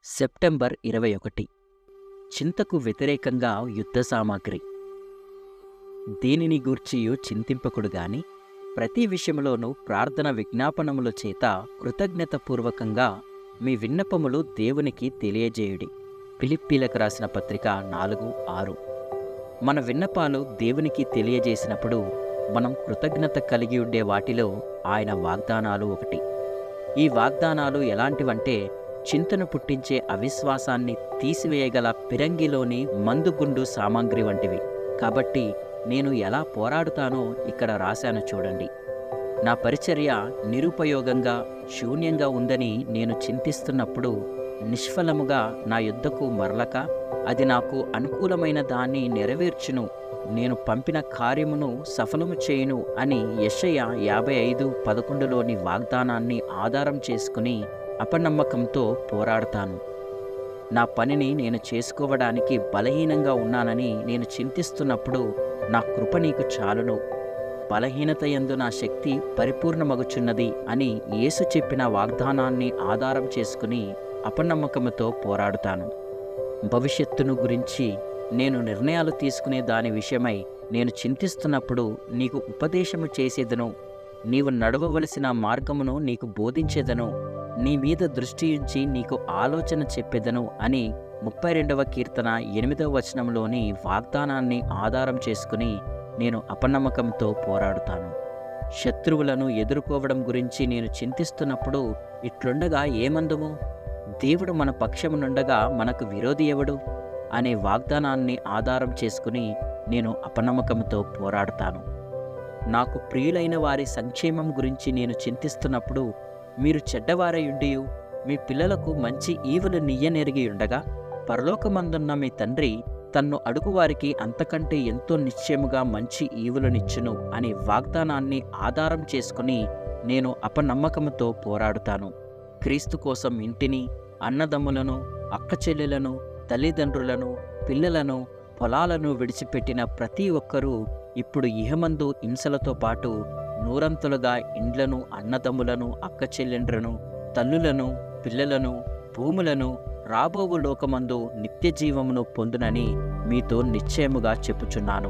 September ఇరవై ఒకటి చింతకు వ్యతిరేకంగా యుద్ధ సామాగ్రి దేనిని గూర్చియు చింతింపకుడు గాని ప్రతి విషయంలోనూ ప్రార్థన విజ్ఞాపనముల చేత కృతజ్ఞతపూర్వకంగా మీ విన్నపములు దేవునికి తెలియజేయుడి పిలిప్పీలకు రాసిన పత్రిక నాలుగు ఆరు మన విన్నపాలు దేవునికి తెలియజేసినప్పుడు మనం కృతజ్ఞత కలిగి ఉండే వాటిలో ఆయన వాగ్దానాలు ఒకటి ఈ వాగ్దానాలు ఎలాంటివంటే చింతను పుట్టించే అవిశ్వాసాన్ని తీసివేయగల పిరంగిలోని మందుగుండు సామాగ్రి వంటివి కాబట్టి నేను ఎలా పోరాడుతానో ఇక్కడ రాశాను చూడండి నా పరిచర్య నిరుపయోగంగా శూన్యంగా ఉందని నేను చింతిస్తున్నప్పుడు నిష్ఫలముగా నా యుద్ధకు మరలక అది నాకు అనుకూలమైన దాన్ని నెరవేర్చును నేను పంపిన కార్యమును సఫలము చేయును అని యెషయ యాభై ఐదు పదకొండులోని వాగ్దానాన్ని ఆధారం చేసుకుని అపనమ్మకంతో పోరాడతాను నా పనిని నేను చేసుకోవడానికి బలహీనంగా ఉన్నానని నేను చింతిస్తున్నప్పుడు నా కృప నీకు చాలును బలహీనత యందు నా శక్తి పరిపూర్ణమగుచున్నది అని యేసు చెప్పిన వాగ్దానాన్ని ఆధారం చేసుకుని అపనమ్మకముతో పోరాడుతాను భవిష్యత్తును గురించి నేను నిర్ణయాలు తీసుకునే దాని విషయమై నేను చింతిస్తున్నప్పుడు నీకు ఉపదేశము చేసేదను నీవు నడవవలసిన మార్గమును నీకు బోధించేదను నీ మీద దృష్టి ఉంచి నీకు ఆలోచన చెప్పేదను అని ముప్పై రెండవ కీర్తన ఎనిమిదవ వచనంలోని వాగ్దానాన్ని ఆధారం చేసుకుని నేను అపనమ్మకంతో పోరాడుతాను శత్రువులను ఎదుర్కోవడం గురించి నేను చింతిస్తున్నప్పుడు ఇట్లుండగా ఏమందుము దేవుడు మన పక్షమునుండగా మనకు విరోధి ఎవడు అనే వాగ్దానాన్ని ఆధారం చేసుకుని నేను అపనమ్మకంతో పోరాడతాను నాకు ప్రియులైన వారి సంక్షేమం గురించి నేను చింతిస్తున్నప్పుడు మీరు చెడ్డవారయుండియు మీ పిల్లలకు మంచి ఈవులు నియ్యనెరిగి ఉండగా పరలోకమందున్న మీ తండ్రి తన్ను అడుగువారికి అంతకంటే ఎంతో నిశ్చయముగా మంచి ఈవులనిచ్చును అనే వాగ్దానాన్ని ఆధారం చేసుకుని నేను అపనమ్మకముతో పోరాడుతాను క్రీస్తు కోసం ఇంటిని అన్నదమ్ములను అక్కచెల్లెలను తల్లిదండ్రులను పిల్లలను పొలాలను విడిచిపెట్టిన ప్రతి ఒక్కరూ ఇప్పుడు ఇహమందు హింసలతో పాటు నూరంతులుగా ఇండ్లను అన్నదమ్ములను అక్కచెల్లెండ్రను తల్లులను పిల్లలను భూములను రాబోవు లోకమందు నిత్య జీవమును పొందునని మీతో నిశ్చయముగా చెప్పుచున్నాను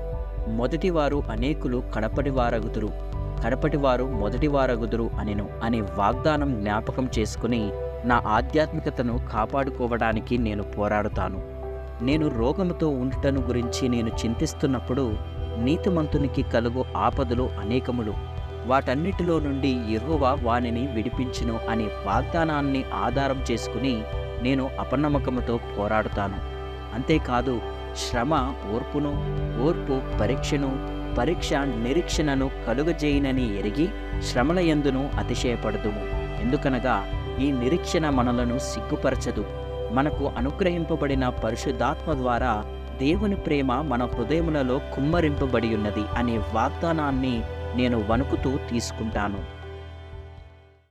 మొదటివారు అనేకులు కడపటివారగుదురు కడపటివారు మొదటివారగుదురు అనెను అనే వాగ్దానం జ్ఞాపకం చేసుకుని నా ఆధ్యాత్మికతను కాపాడుకోవడానికి నేను పోరాడుతాను నేను రోగముతో ఉండటను గురించి నేను చింతిస్తున్నప్పుడు నీతిమంతునికి కలుగు ఆపదలు అనేకములు వాటన్నిటిలో నుండి యెహోవా వానిని విడిపించును అనే వాగ్దానాన్ని ఆధారం చేసుకుని నేను అపనమ్మకముతో పోరాడుతాను అంతేకాదు శ్రమ ఓర్పును ఓర్పు పరీక్షను పరీక్ష నిరీక్షణను కలుగజేయనని ఎరిగి శ్రమల యందును అతిశయపడదుము ఎందుకనగా ఈ నిరీక్షణ మనలను సిగ్గుపరచదు మనకు అనుగ్రహింపబడిన పరిశుద్ధాత్మ ద్వారా దేవుని ప్రేమ మన హృదయములలో కుమ్మరింపబడి ఉన్నది అనే వాగ్దానాన్ని నేను వణుకుతూ తీసుకుంటాను